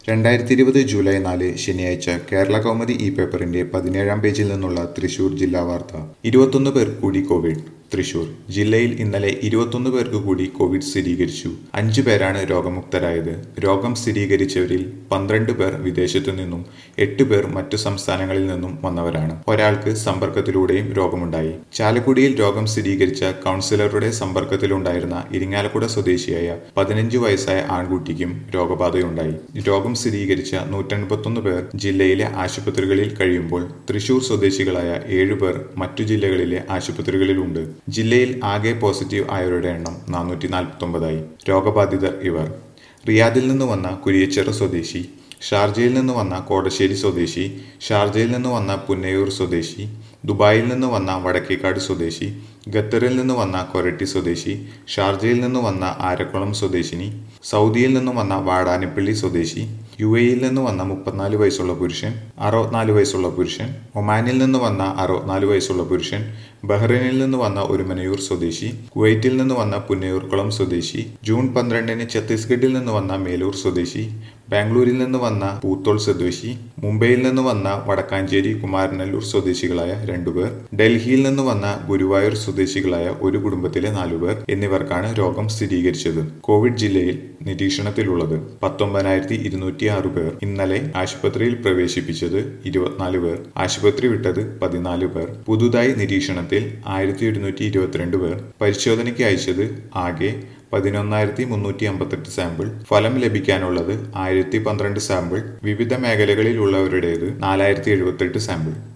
രണ്ടായിരത്തി ഇരുപത് ജൂലൈ നാല് ശനിയാഴ്ച കേരള കൗമുദി ഇ പേപ്പറിന്റെ പതിനേഴാം പേജിൽ നിന്നുള്ള തൃശൂർ ജില്ലാ വാർത്ത ഇരുപത്തൊന്ന് പേർ കൂടി കോവിഡ് തൃശൂർ ജില്ലയിൽ ഇന്നലെ ഇരുപത്തൊന്ന് പേർക്ക് കൂടി കോവിഡ് സ്ഥിരീകരിച്ചു അഞ്ചു പേരാണ് രോഗമുക്തരായത് രോഗം സ്ഥിരീകരിച്ചവരിൽ പന്ത്രണ്ട് പേർ വിദേശത്തു നിന്നും എട്ട് പേർ മറ്റു സംസ്ഥാനങ്ങളിൽ നിന്നും വന്നവരാണ് ഒരാൾക്ക് സമ്പർക്കത്തിലൂടെയും രോഗമുണ്ടായി ചാലക്കുടിയിൽ രോഗം സ്ഥിരീകരിച്ച കൗൺസിലറുടെ സമ്പർക്കത്തിലുണ്ടായിരുന്ന ഇരിങ്ങാലക്കുട സ്വദേശിയായ പതിനഞ്ച് വയസ്സായ ആൺകുട്ടിക്കും രോഗബാധയുണ്ടായി രോഗം സ്ഥിരീകരിച്ച നൂറ്റൻപത്തൊന്ന് പേർ ജില്ലയിലെ ആശുപത്രികളിൽ കഴിയുമ്പോൾ തൃശൂർ സ്വദേശികളായ ഏഴുപേർ മറ്റു ജില്ലകളിലെ ആശുപത്രികളിലുണ്ട് ജില്ലയിൽ ആകെ പോസിറ്റീവ് ആയവരുടെ എണ്ണം നാനൂറ്റി നാൽപ്പത്തൊമ്പതായി രോഗബാധിതർ ഇവർ റിയാദിൽ നിന്ന് വന്ന കുരിയച്ചിറ സ്വദേശി ഷാർജയിൽ നിന്ന് വന്ന കോടശ്ശേരി സ്വദേശി ഷാർജയിൽ നിന്ന് വന്ന പുന്നയൂർ സ്വദേശി ദുബായിൽ നിന്ന് വന്ന വടക്കേക്കാട് സ്വദേശി ഖത്തറിൽ നിന്ന് വന്ന കൊരട്ടി സ്വദേശി ഷാർജയിൽ നിന്ന് വന്ന ആരക്കുളം സ്വദേശിനി സൗദിയിൽ നിന്ന് വന്ന വാടാനപ്പള്ളി സ്വദേശി യു എയിൽ നിന്ന് വന്ന മുപ്പത്തിനാല് വയസ്സുള്ള പുരുഷൻ അറുപത്തിനാല് വയസ്സുള്ള പുരുഷൻ ഒമാനിൽ നിന്ന് വന്ന അറുപത്തിനാല് വയസ്സുള്ള പുരുഷൻ ബഹ്റൈനിൽ നിന്ന് വന്ന ഒരുമനയൂർ സ്വദേശി കുവൈറ്റിൽ നിന്ന് വന്ന പുന്നയൂർക്കുളം സ്വദേശി ജൂൺ പന്ത്രണ്ടിന് ഛത്തീസ്ഗഡിൽ നിന്ന് വന്ന മേലൂർ സ്വദേശി ബാംഗ്ലൂരിൽ നിന്ന് വന്ന പൂത്തോൾ സ്വദേശി മുംബൈയിൽ നിന്ന് വന്ന വടക്കാഞ്ചേരി കുമാരനല്ലൂർ സ്വദേശികളായ രണ്ടുപേർ ഡൽഹിയിൽ നിന്ന് വന്ന ഗുരുവായൂർ സ്വദേശികളായ ഒരു കുടുംബത്തിലെ നാലുപേർ എന്നിവർക്കാണ് രോഗം സ്ഥിരീകരിച്ചത് കോവിഡ് ജില്ലയിൽ നിരീക്ഷണത്തിലുള്ളത് പത്തൊമ്പതിനായിരത്തി ഇരുന്നൂറ്റി ആറ് പേർ ഇന്നലെ ആശുപത്രിയിൽ പ്രവേശിപ്പിച്ചത് ഇരുപത്തിനാല് പേർ ആശുപത്രി വിട്ടത് പതിനാല് പേർ പുതുതായി നിരീക്ഷണത്തിൽ ആയിരത്തി ഒരുന്നൂറ്റി ഇരുപത്തിരണ്ട് പേർ പരിശോധനയ്ക്ക് അയച്ചത് ആകെ പതിനൊന്നായിരത്തി മുന്നൂറ്റി അമ്പത്തെട്ട് സാമ്പിൾ ഫലം ലഭിക്കാനുള്ളത് ആയിരത്തി പന്ത്രണ്ട് സാമ്പിൾ വിവിധ മേഖലകളിലുള്ളവരുടേത് നാലായിരത്തി എഴുപത്തെട്ട് സാമ്പിൾ